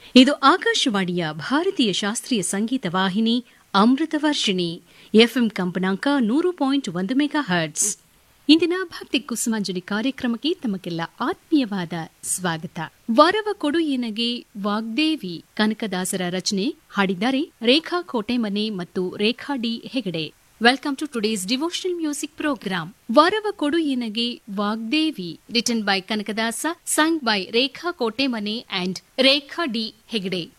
ಇದು ಆಕಾಶವಾಣಿಯ ಭಾರತೀಯ ಶಾಸ್ತ್ರೀಯ ಸಂಗೀತ ವಾಹಿನಿ ಅಮೃತ ವರ್ಷಿಣಿ ಎಫ್ಎಂ ಕಂಪನಾಂಕ ನೂರು ಪಾಯಿಂಟ್ ಒಂದು ಮೆಗಾ ಹರ್ಟ್ಸ್ ಇಂದಿನ ಭಕ್ತಿ ಕುಸುಮಾಂಜಲಿ ಕಾರ್ಯಕ್ರಮಕ್ಕೆ ತಮಗೆಲ್ಲ ಆತ್ಮೀಯವಾದ ಸ್ವಾಗತ ವರವ ಕೊಡು ಎನಗೆ ವಾಗ್ದೇವಿ ಕನಕದಾಸರ ರಚನೆ ಹಾಡಿದ್ದಾರೆ ರೇಖಾ ಕೋಟೆಮನೆ ಮತ್ತು Rekha D Hegde welcome to today's devotional music program ವರವ ಕೊಡು ಎನಗೆ Vagdevi written by Kanakadasa sung by Rekha Kotemane and Rekha D Hegde